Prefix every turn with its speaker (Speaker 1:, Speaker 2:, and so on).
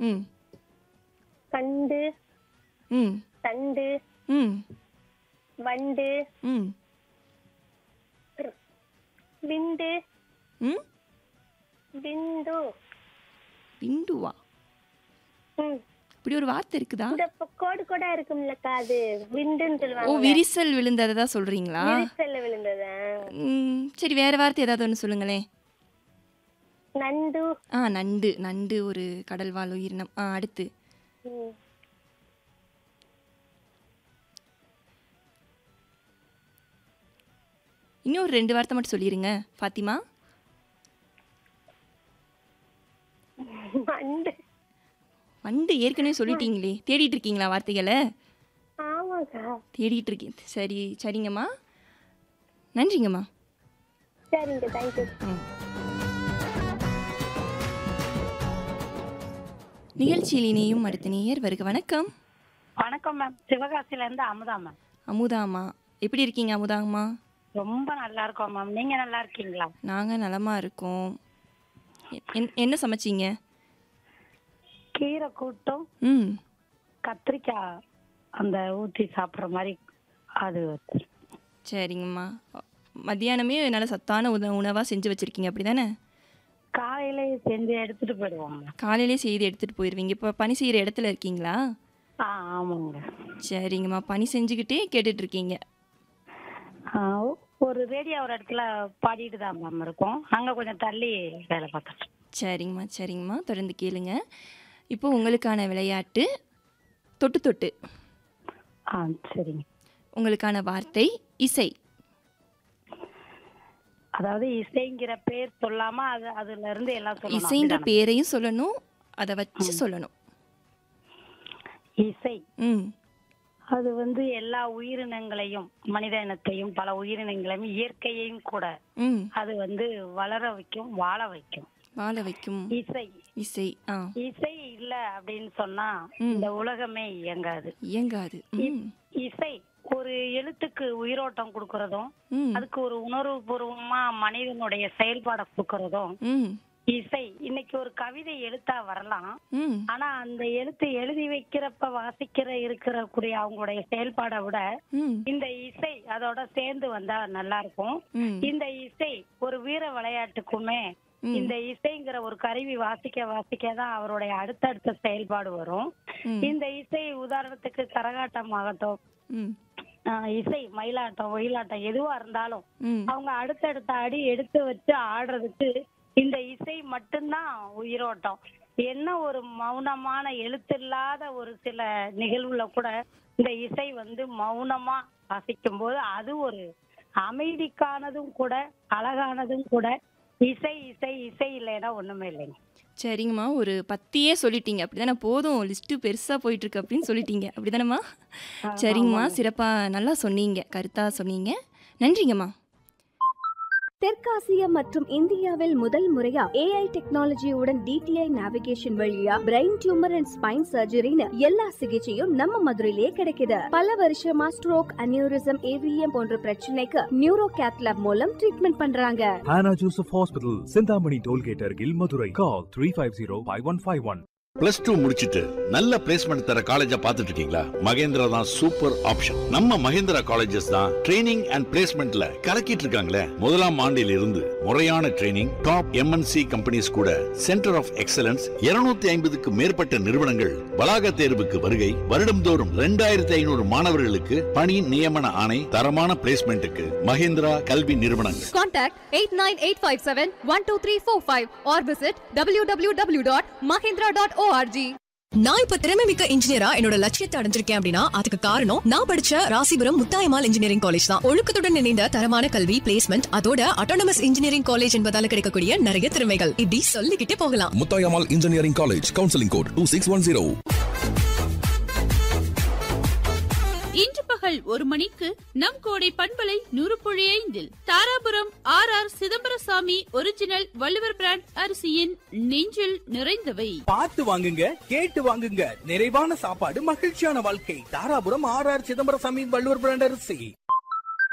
Speaker 1: ம்
Speaker 2: கண்டு
Speaker 1: ம்
Speaker 2: தண்டு
Speaker 1: ம்
Speaker 2: வண்டு
Speaker 1: ம்
Speaker 2: விண்டு
Speaker 1: ம்
Speaker 2: பிந்து
Speaker 1: பிண்டுவா
Speaker 2: ம்.
Speaker 1: இப்படி ஒரு வார்த்தை இருக்குதா
Speaker 2: இந்த ப- கோடு கோடா இருக்கும்லக்கா அது விண்டுன்னு
Speaker 1: ஓ
Speaker 2: சொல்லுவாங்க
Speaker 1: விரிசல் விழுந்ததை தான் சொல்றீங்களா
Speaker 2: விரிசல்ல விழுந்ததா
Speaker 1: ம், சரி வேற வார்த்தை ஏதாவது ஒன்று சொல்லுங்களேன்
Speaker 2: நண்டு
Speaker 1: ஆ நண்டு நண்டு ஒரு கடல்வாழ் உயிரினம் ஆ அடுத்து
Speaker 2: ம்.
Speaker 1: இன்னும் ஒரு ரெண்டு வார்த்தை மட்டும் சொல்லிடுங்க ஃபாத்திமா
Speaker 2: நண்டு
Speaker 1: வண்டு ஏற்கனவே சொல்லிட்டீங்களே தேடிட்டு இருக்கீங்களா வார்த்தைகளை
Speaker 2: ஆமாக்கா
Speaker 1: தேடிட்டு இருக்கேன் சரி சரிங்கம்மா நன்றிங்கம்மா
Speaker 2: சரிங்க தேங்க்யூ
Speaker 1: ம். நிகழ்ச்சியில் இணையும் அடுத்த நேயர் வருக வணக்கம்
Speaker 3: வணக்கம் மேம் சிவகாசில இருந்து அமுதா மேம்
Speaker 1: அமுதாம்மா எப்படி இருக்கீங்க அமுதாம்மா
Speaker 3: ரொம்ப நல்லா இருக்கோம் மேம் நீங்க நல்லா இருக்கீங்களா
Speaker 1: நாங்கள் நலமாக இருக்கோம் என்- என்ன சமைச்சீங்க
Speaker 3: கீரை கூட்டும்
Speaker 1: ம்
Speaker 3: கத்திரிக்காய் அந்த ஊத்தி சாப்பிடுற மாதிரி அது வச்சு
Speaker 1: சரிங்கம்மா மத்தியானமே நல்ல சத்தான உண உணவாக செஞ்சு வச்சுருக்கீங்க அப்படி தானே
Speaker 3: காலையில செஞ்சு எடுத்துட்டு போயிடுவோம் மேம்
Speaker 1: காலையிலே செய்து எடுத்துகிட்டு போயிடுவீங்க இப்போ பணி செய்கிற இடத்துல இருக்கீங்களா
Speaker 3: ஆ ஆமாங்க
Speaker 1: சரிங்கம்மா பணி செஞ்சுக்கிட்டே கேட்டுட்டு இருக்கீங்க
Speaker 3: ஆ, ஒரு ரேடியோ ஒரு இடத்துல பாடிட்டு தான் மேம் இருக்கோம் அங்க கொஞ்சம் தள்ளி வேலை பார்த்துட்டு
Speaker 1: சரிங்கம்மா சரிங்கம்மா தொடர்ந்து கேளுங்க இப்போ உங்களுக்கான விளையாட்டு தொட்டு தொட்டு
Speaker 3: ஆ சரிங்க
Speaker 1: உங்களுக்கான வார்த்தை இசை
Speaker 3: அதாவது இசைங்கிற பேர் சொல்லாம அது அதுல இருந்து எல்லாம் சொல்லணும்
Speaker 1: இசைன்ற
Speaker 3: அப்படிதானே?
Speaker 1: பேரையும் சொல்லணும் அதை வச்சு சொல்லணும்
Speaker 3: இசை
Speaker 1: ம்
Speaker 3: அது வந்து எல்லா உயிரினங்களையும் மனித இனத்தையும் பல உயிரினங்களையும் இயற்கையையும் கூட
Speaker 1: ம்
Speaker 3: அது வந்து வளர வைக்கும் வாழ வைக்கும்
Speaker 1: வாழ வைக்கும்
Speaker 3: இசை
Speaker 1: இசை ஆ
Speaker 3: இசை இல்ல அப்படின்னு சொன்னா
Speaker 1: ம்.
Speaker 3: இந்த உலகமே இயங்காது
Speaker 1: இயங்காது ம்
Speaker 3: இசை ஒரு எழுத்துக்கு உயிரோட்டம் கொடுக்கறதும்
Speaker 1: ம்
Speaker 3: அதுக்கு ஒரு உணர்வு பூர்வமா மனிதனுடைய செயல்பாடை கொடுக்கறதும்
Speaker 1: ம்
Speaker 3: இசை இன்னைக்கு ஒரு கவிதை எழுத்தா வரலாம்
Speaker 1: ம்
Speaker 3: ஆனா அந்த எழுத்து எழுதி வைக்கிறப்ப வாசிக்கிற இருக்கிற கூடிய அவங்களுடைய செயல்பாடை விட
Speaker 1: ம்
Speaker 3: இந்த இசை அதோட சேர்ந்து வந்தா நல்லா இருக்கும்
Speaker 1: ம்
Speaker 3: இந்த இசை ஒரு வீர விளையாட்டுக்குமே
Speaker 1: ம்.
Speaker 3: இந்த இசைங்கிற ஒரு கருவி வாசிக்க வாசிக்க தான் அவருடைய அடுத்தடுத்த செயல்பாடு வரும்
Speaker 1: ம்.
Speaker 3: இந்த இசை உதாரணத்துக்கு கரகாட்டம் ஆகட்டும்
Speaker 1: ம்
Speaker 3: ஆஹ் இசை மயிலாட்டம் ஒயிலாட்டம் எதுவா இருந்தாலும்
Speaker 1: ம்
Speaker 3: அவங்க அடுத்தடுத்த அடி எடுத்து வச்சு ஆடுறதுக்கு இந்த இசை மட்டும்தான் உயிரோட்டம் என்ன ஒரு மௌனமான எழுத்தில்லாத ஒரு சில நிகழ்வுல கூட இந்த இசை வந்து மௌனமா வாசிக்கும் போது அது ஒரு அமைதிக்கானதும் கூட அழகானதும் கூட இசை இசை இசை இல்லைன்னா ஒண்ணுமே இல்லைங்க
Speaker 1: சரிங்கம்மா ஒரு பத்தியே சொல்லிட்டீங்க அப்படிதானே போதும் லிஸ்ட்டு பெருசாக போயிட்டு இருக்கு அப்படின்னு சொல்லிட்டீங்க அப்படிதானம்மா சரிங்கம்மா சிறப்பாக நல்லா சொன்னீங்க கருத்தாக சொன்னீங்க நன்றிங்கம்மா
Speaker 4: தெற்காசியா மற்றும் இந்தியாவில் முதல் முறையா ஏஐ டெக்னாலஜியுடன் டிடிஐ நேவிகேஷன் வழியா பிரெயின் டியூமர் அண்ட் ஸ்பைன் சர்ஜரின்னு எல்லா சிகிச்சையும் நம்ம மதுரையிலே கிடைக்குது பல வருஷமா ஸ்ட்ரோக் அனியூரிசம் ஏவிஎம் போன்ற பிரச்சனைக்கு நியூரோ கேத்லாப் மூலம் ட்ரீட்மெண்ட் பண்றாங்க
Speaker 5: Hannah Joseph Hospital, Sindhamani Tollgate Argil, Madurai. Call 350-5151.
Speaker 6: Plus two முடிச்சிட்டு நல்ல பிளேஸ்மெண்ட் தர காலேஜா பார்த்துட்டு இருக்கீங்களா மகேந்திரா தான் சூப்பர் ஆப்ஷன் நம்ம மகேந்திரா காலேஜஸ் தான் ட்ரைனிங் அண்ட் பிளேஸ்மெண்ட்ல கலக்கிட்டு இருக்காங்களே முதலாம் ஆண்டில் இருந்து முறையான ட்ரைனிங் டாப் எம்என்சி கம்பெனிஸ் கூட சென்டர் ஆஃப் எக்ஸலன்ஸ் 250 ஐம்பதுக்கு மேற்பட்ட நிறுவனங்கள் வளாக தேர்வுக்கு வருகை வருடம்தோறும் ரெண்டாயிரத்தி ஐநூறு மாணவர்களுக்கு பணி நியமன ஆணை தரமான பிளேஸ்மெண்ட்டுக்கு மகேந்திரா கல்வி நிறுவனங்கள்
Speaker 7: Contact 89857-12345 or visit www.mahindra.org.
Speaker 8: நான் இப்ப திறமை மிக்க இன்ஜினியரா என்னோட லட்சியத்தை அடைஞ்சிருக்கேன் அப்படின்னா அதுக்கு காரணம் நான் படிச்ச ராசிபுரம் முத்தாயமால் இன்ஜினியரிங் காலேஜ் தான் ஒழுக்கத்துடன் இணைந்த தரமான கல்வி பிளேஸ்மெண்ட் அதோட அட்டானமஸ் இன்ஜினியரிங் காலேஜ் என்பதால கிடைக்கக்கூடிய நிறைய திறமைகள் இப்படி சொல்லிக்கிட்டே போகலாம்
Speaker 9: Muthayammal engineering college counselling code two six one zero
Speaker 10: இன்று பகல் ஒரு மணிக்கு நம் கோடை பண்பலை நூறு புள்ளி ஐந்தில் Dharapuram R R Chidambarasamy original Valluvar brand அரிசியின் நெஞ்சில் நிறைந்தவை
Speaker 11: பார்த்து வாங்குங்க கேட்டு வாங்குங்க நிறைவான சாப்பாடு மகிழ்ச்சியான வாழ்க்கை Dharapuram R R Chidambarasamy Valluvar brand அரிசி